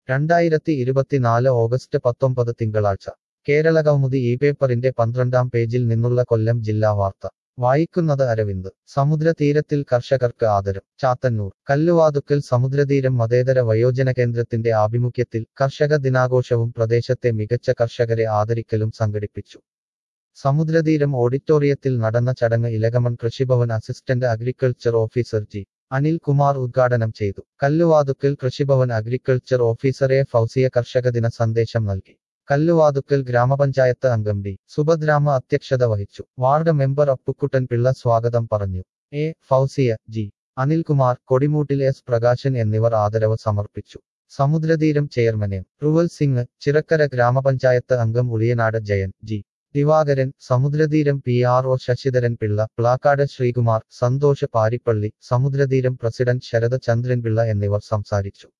രണ്ടായിരത്തി ഇരുപത്തിനാല് ഓഗസ്റ്റ് പത്തൊമ്പത് തിങ്കളാഴ്ച കേരളകൗമുദി ഈ പേപ്പറിന്റെ പന്ത്രണ്ടാം പേജിൽ നിന്നുള്ള കൊല്ലം ജില്ലാ വാർത്ത വായിക്കുന്നത് അരവിന്ദ് സമുദ്രതീരത്തിൽ കർഷകർക്ക് ആദരം ചാത്തന്നൂർ കല്ലുവാതുക്കൽ സമുദ്രതീരം മതേതര വയോജന കേന്ദ്രത്തിന്റെ ആഭിമുഖ്യത്തിൽ കർഷക ദിനാഘോഷവും പ്രദേശത്തെ മികച്ച കർഷകരെ ആദരിക്കലും സംഘടിപ്പിച്ചു സമുദ്രതീരം ഓഡിറ്റോറിയത്തിൽ നടന്ന ചടങ്ങ് Ilakamon Krishibhavan assistant agriculture officer G Anil Kumar ഉദ്ഘാടനം ചെയ്തു കല്ലുവാതുക്കൽ കൃഷിഭവൻ അഗ്രികൾച്ചർ ഓഫീസറെ ഫൗസിയ കർഷക ദിന സന്ദേശം നൽകി കല്ലുവാതുക്കൽ ഗ്രാമപഞ്ചായത്ത് അംഗം ഡി സുഭദ്രാമ അധ്യക്ഷത വഹിച്ചു വാർഡ് മെമ്പർ അപ്പുക്കുട്ടൻ പിള്ള സ്വാഗതം പറഞ്ഞു A Fousiya G Anilkumar Kodimoottil S Prakashan എന്നിവർ ആദരവ് സമർപ്പിച്ചു സമുദ്രതീരം ചെയർമാൻ എം റുവൽ സിംഗ് ചിറക്കര ഗ്രാമപഞ്ചായത്ത് അംഗം Uliyanad Jayan G Divakaran Samudratheeram P R O Sasidharan Pillai Plakkad Sreekumar Santhosh Parippally Samudratheeram president Sarath Chandran Pillai എന്നിവർ സംസാരിച്ചു